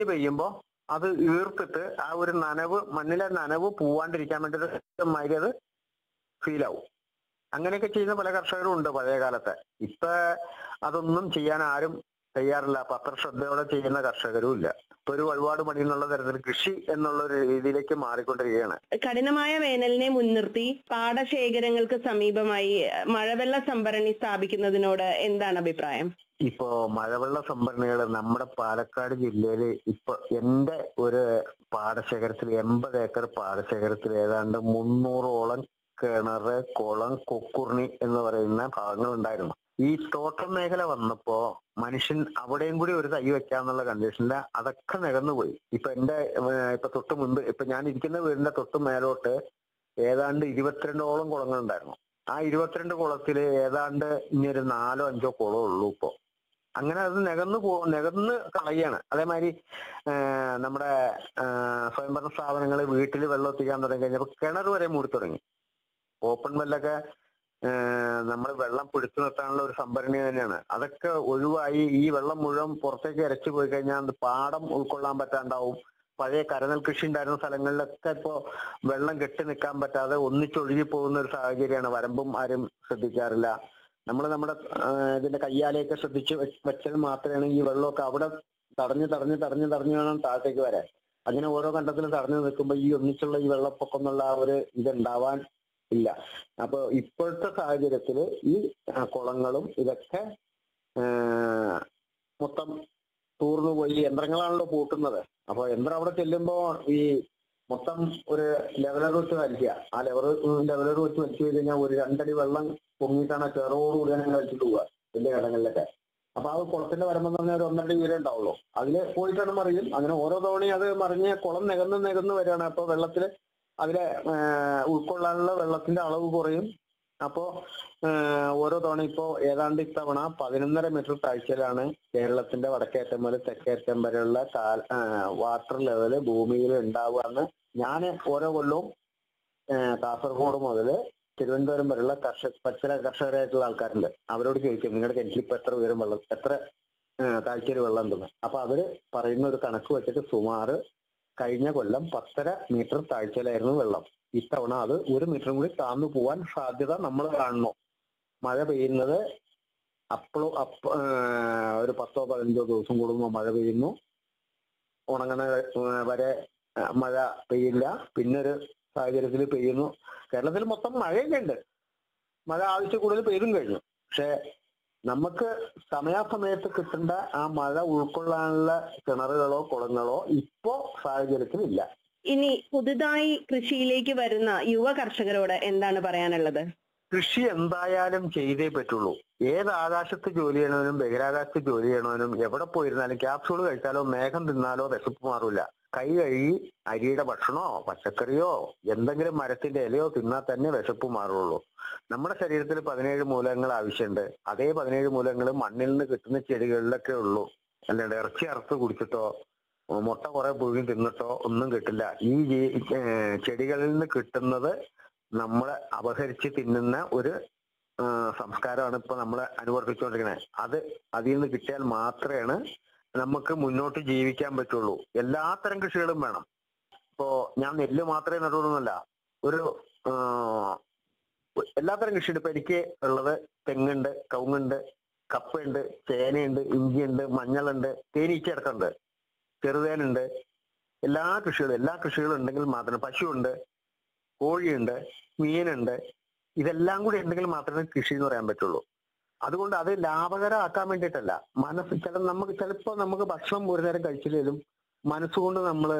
പെയ്യുമ്പോ അത് ഈർത്തിട്ട് ആ ഒരു നനവ് മണ്ണിലെ നനവ് പോവാണ്ടിരിക്കാൻ വേണ്ടി മാതിരി അത് ഫീൽ ആവും അങ്ങനെയൊക്കെ ചെയ്യുന്ന പല കർഷകരും ഉണ്ട് പഴയ കാലത്തെ ഇപ്പൊ അതൊന്നും ചെയ്യാൻ ആരും തയ്യാറില്ല അപ്പൊ അത്ര ശ്രദ്ധയോടെ ചെയ്യുന്ന കർഷകരും ഇല്ല ഇപ്പൊ ഒരു വഴിപാട് പണി എന്നുള്ള തരത്തിൽ കൃഷി എന്നുള്ള ഒരു രീതിയിലേക്ക് മാറിക്കൊണ്ടിരിക്കുകയാണ് കഠിനമായ വേനലിനെ മുൻനിർത്തി പാടശേഖരങ്ങൾക്ക് സമീപമായി മഴവെള്ള സംഭരണി സ്ഥാപിക്കുന്നതിനോട് എന്താണ് അഭിപ്രായം ഇപ്പോ മഴവെള്ള സംഭരണികൾ നമ്മുടെ പാലക്കാട് ജില്ലയിൽ ഇപ്പൊ എന്റെ ഒരു പാടശേഖരത്തിൽ എൺപത് ഏക്കർ പാടശേഖരത്തിൽ ഏതാണ്ട് മുന്നൂറോളം കിണറ് കുളം കൊക്കുർണി എന്ന് പറയുന്ന ഭാഗങ്ങൾ ഉണ്ടായിരുന്നു ഈ തോട്ടം മേഖല വന്നപ്പോ മനുഷ്യൻ അവിടെയും കൂടി ഒരു തൈ വെക്കാന്നുള്ള കണ്ടീഷനിൽ അതൊക്കെ നികന്നുപോയി ഇപ്പൊ എന്റെ ഏർ, ഇപ്പൊ തൊട്ട് മുൻപ് ഇപ്പൊ ഞാൻ ഇരിക്കുന്ന വീടിന്റെ തൊട്ട് മേലോട്ട് ഏതാണ്ട് ഇരുപത്തിരണ്ടോളം കുളങ്ങൾ ഉണ്ടായിരുന്നു ആ ഇരുപത്തിരണ്ട് കുളത്തില് ഏതാണ്ട് ഇനി ഒരു നാലോ അഞ്ചോ കുളം ഉള്ളൂ ഇപ്പോ അങ്ങനെ അത് നികന്ന് പോ നികന്ന് കളയാണ് അതേമാതിരി ആ, നമ്മുടെ ആ, സ്വയംഭരണ സ്ഥാപനങ്ങൾ വീട്ടിൽ വെള്ളം എത്തിക്കാൻ തുടങ്ങി കഴിഞ്ഞപ്പോൾ കിണർ വരെ മൂടി തുടങ്ങി ഓപ്പൺ വെല്ലൊക്കെ നമ്മൾ വെള്ളം പിടിച്ചു നിർത്താനുള്ള ഒരു സംഭരണി തന്നെയാണ് അതൊക്കെ ഒഴിവായി ഈ വെള്ളം മുഴുവൻ പുറത്തേക്ക് ഇരച്ചു പോയി കഴിഞ്ഞാൽ അത് പാടം ഉൾക്കൊള്ളാൻ പറ്റാണ്ടാവും പഴയ കരനെൽ കൃഷി ഉണ്ടായിരുന്ന സ്ഥലങ്ങളിലൊക്കെ ഇപ്പോ വെള്ളം കെട്ടി നിൽക്കാൻ പറ്റാതെ ഒന്നിച്ചൊഴുകി പോകുന്ന ഒരു സാഹചര്യമാണ് വരമ്പും ആരും ശ്രദ്ധിക്കാറില്ല നമ്മൾ നമ്മുടെ ആ, ഇതിന്റെ കയ്യാലെയൊക്കെ ശ്രദ്ധിച്ച് വെ- വെച്ചാൽ മാത്രമേ ഈ വെള്ളമൊക്കെ അവിടെ തടഞ്ഞ് തടഞ്ഞ് തടഞ്ഞ് തടഞ്ഞ് വേണം താഴത്തേക്ക് വരാൻ അങ്ങനെ ഓരോ കണ്ടത്തിലും തടഞ്ഞു നിൽക്കുമ്പോൾ ഈ ഒന്നിച്ചുള്ള ഈ വെള്ളപ്പൊക്കം എന്നുള്ള ആ ഒരു ഇതുണ്ടാവാൻ ഇല്ല അപ്പൊ ഇപ്പോഴത്തെ സാഹചര്യത്തില് ഈ ആ, കുളങ്ങളും ഇതൊക്കെ ആ, മൊത്തം തൂർന്നു പോയി ഈ യന്ത്രങ്ങളാണല്ലോ പൂട്ടുന്നത് അപ്പൊ യന്ത്രം അവിടെ ചെല്ലുമ്പോ ഈ മൊത്തം ഒരു ലെവലർ വെച്ച് വലിക്കുക ആ ലെവർ ലെവലർ വെച്ച് വലിച്ചു കഴിഞ്ഞാൽ ഒരു രണ്ടടി വെള്ളം പൊങ്ങിയിട്ടാണ് ചെറുതോടുകൂടി അങ്ങനെ വലിച്ചിട്ട് പോവുക വലിയ ഇടങ്ങളിലൊക്കെ അപ്പൊ ആ കുളത്തിന്റെ വരമ്പെന്ന് പറഞ്ഞാൽ ഒരു ഒന്നര വീരേ ഉണ്ടാവുള്ളൂ അതിൽ പോയിട്ടാണ് മറിയും അങ്ങനെ ഓരോ തവണയും അത് മറിഞ്ഞ് കുളം നികന്ന് നികന്ന് വരികയാണ് അപ്പൊ വെള്ളത്തില് അതിലെ ആ, ഉൾക്കൊള്ളാനുള്ള വെള്ളത്തിന്റെ അളവ് കുറയും അപ്പോ ആ, ഓരോ തവണ ഇപ്പോ ഏതാണ്ട് ഇത്തവണ പതിനൊന്നര മീറ്റർ താഴ്ചയിലാണ് കേരളത്തിന്റെ വടക്കേറ്റം മുതൽ തെക്കേറ്റം വരെയുള്ള കാൽ- ആ, വാട്ടർ ലെവല് ഭൂമിയിൽ ഉണ്ടാവുക എന്ന് ഞാൻ ഓരോ കൊല്ലവും ആ, കാസർഗോഡ് മുതല് തിരുവനന്തപുരം വരെയുള്ള കർഷക പച്ചില കർഷകരായിട്ടുള്ള ആൾക്കാരുണ്ട് അവരോട് ചോദിക്കും നിങ്ങളുടെ കിണറ്റിൽ ഇപ്പൊ എത്ര ഉയരം വെള്ളം എത്ര ആ, താഴ്ചയിൽ വെള്ളം ഉണ്ടെന്ന് അപ്പൊ അവര് പറയുന്ന ഒരു കണക്ക് വെച്ചിട്ട് സുമാറ് കഴിഞ്ഞ കൊല്ലം പത്തര മീറ്റർ താഴ്ചയിലായിരുന്നു വെള്ളം ഇത്തവണ അത് ഒരു മീറ്ററും കൂടി താന്നു പോവാൻ സാധ്യത നമ്മൾ കാണുന്നു മഴ പെയ്യുന്നത് അപ്പോഴോ അപ്പ ആ, ഒരു പത്തോ പതിനഞ്ചോ ദിവസം കൂടുമ്പോൾ മഴ പെയ്യുന്നു ഉണങ്ങണ ആ, വരെ ആ, മഴ പെയ്യില്ല പിന്നെ ഒരു സാഹചര്യത്തിൽ പെയ്യുന്നു കേരളത്തിൽ മൊത്തം മഴയൊക്കെ ഉണ്ട് മഴ ആവശ്യം കൂടുതൽ പെയ്തും കഴിഞ്ഞു പക്ഷെ നമുക്ക് സമയാസമയത്ത് കിട്ടേണ്ട ആ മഴ ഉൾക്കൊള്ളാനുള്ള കിണറുകളോ കുളങ്ങളോ ഇപ്പോ സാഹചര്യത്തിലില്ല ഇനി പുതുതായി കൃഷിയിലേക്ക് വരുന്ന യുവ കർഷകരോട് എന്താണ് പറയാനുള്ളത് കൃഷി എന്തായാലും ചെയ്തേ പറ്റുള്ളൂ ഏത് ആകാശത്ത് ജോലി ചെയ്യണവനും ബഹിരാകാശത്ത് ജോലി ചെയ്യണവനും എവിടെ പോയിരുന്നാലും ക്യാപ്സൂൾ കഴിച്ചാലോ മേഘം തിന്നാലോ വിശപ്പ് മാറൂല കൈ കഴുകി അരിയുടെ ഭക്ഷണമോ പച്ചക്കറിയോ എന്തെങ്കിലും മരത്തിന്റെ ഇലയോ തിന്നാൽ തന്നെ വിശപ്പ് മാറുള്ളൂ നമ്മുടെ ശരീരത്തിൽ പതിനേഴ് മൂലകങ്ങൾ ആവശ്യമുണ്ട് അതേ പതിനേഴ് മൂലകങ്ങൾ മണ്ണിൽ നിന്ന് കിട്ടുന്ന ചെടികളിലൊക്കെ ഉള്ളൂ അല്ലാണ്ട് ഇറച്ചി അറുത്ത് കുടിച്ചിട്ടോ മുട്ട കുറെ പുഴുങ്ങി തിന്നിട്ടോ ഒന്നും കിട്ടില്ല ഈ ജീ- ഏർ ചെടികളിൽ നിന്ന് കിട്ടുന്നത് നമ്മളെ അപഹരിച്ച് തിന്നുന്ന ഒരു ആ, സംസ്കാരമാണ് ഇപ്പൊ നമ്മൾ അനുവർത്തിച്ചുകൊണ്ടിരിക്കുന്നത് അത് അതിൽ നിന്ന് കിട്ടിയാൽ മാത്രമേ നമുക്ക് മുന്നോട്ട് ജീവിക്കാൻ പറ്റുള്ളൂ എല്ലാത്തരം കൃഷികളും വേണം ഇപ്പോ ഞാൻ നെല്ല് മാത്രമേ നടുന്നല്ല ഒരു ആ, എല്ലാത്തരം കൃഷിയുണ്ട് ഇപ്പൊ എനിക്ക് ഉള്ളത് തെങ്ങുണ്ട് കവുങ്ങുണ്ട് കപ്പയുണ്ട് ചേനയുണ്ട് ഇഞ്ചിയുണ്ട് മഞ്ഞളുണ്ട് തേനീച്ച അടക്കമുണ്ട് ചെറുതേനുണ്ട് എല്ലാ കൃഷികളും എല്ലാ കൃഷികളും ഉണ്ടെങ്കിൽ മാത്രമേ പശുവുണ്ട് കോഴിയുണ്ട് മീനുണ്ട് ഇതെല്ലാം കൂടി ഉണ്ടെങ്കിൽ മാത്രമേ കൃഷി എന്ന് പറയാൻ പറ്റുള്ളൂ അതുകൊണ്ട് അത് ലാഭകരമാക്കാൻ വേണ്ടിയിട്ടല്ല മനസ്സ് ചില നമുക്ക് ചിലപ്പോൾ നമുക്ക് ഭക്ഷണം ഒരു നേരം കഴിച്ചില്ലെങ്കിലും മനസ്സുകൊണ്ട് നമ്മൾ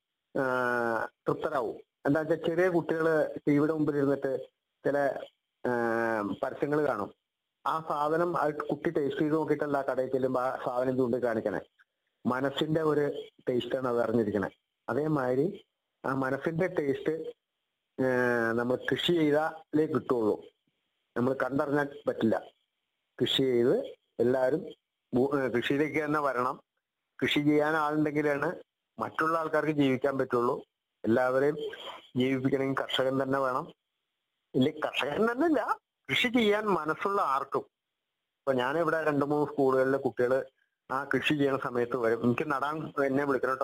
തൃപ്തരാവും എന്താ വെച്ചാൽ ചെറിയ കുട്ടികൾ ടിവിയുടെ മുമ്പിൽ ഇരുന്നിട്ട് ചില പരസ്യങ്ങൾ കാണും ആ സാധനം അത് കുട്ടി ടേസ്റ്റ് ചെയ്ത് നോക്കിയിട്ടല്ല കടയിൽ ചെല്ലുമ്പോൾ ആ സാധനം ചൂണ്ടി കാണിക്കണേ മനസ്സിന്റെ ഒരു ടേസ്റ്റാണ് അത് അറിഞ്ഞിരിക്കണേ അതേമാതിരി ആ മനസ്സിന്റെ ടേസ്റ്റ് നമ്മൾ കൃഷി ചെയ്താലേ കിട്ടുള്ളൂ നമ്മൾ കണ്ടറിഞ്ഞാൽ പറ്റില്ല കൃഷി ചെയ്ത് എല്ലാവരും ഭൂ- ഏഹ് കൃഷിയിലേക്ക് തന്നെ വരണം കൃഷി ചെയ്യാൻ ആളുണ്ടെങ്കിലാണ് മറ്റുള്ള ആൾക്കാർക്ക് ജീവിക്കാൻ പറ്റുള്ളൂ എല്ലാവരെയും ജീവിപ്പിക്കണമെങ്കിൽ കർഷകൻ തന്നെ വേണം ഇല്ല കർഷകൻ തന്നെ ഇല്ല കൃഷി ചെയ്യാൻ മനസ്സുള്ള ആർക്കും ഇപ്പൊ ഞാനിവിടെ രണ്ട് മൂന്ന് സ്കൂളുകളിലെ കുട്ടികൾ ആ കൃഷി ചെയ്യുന്ന സമയത്ത് വരും എനിക്ക് നടാൻ എന്നെ വിളിക്കണം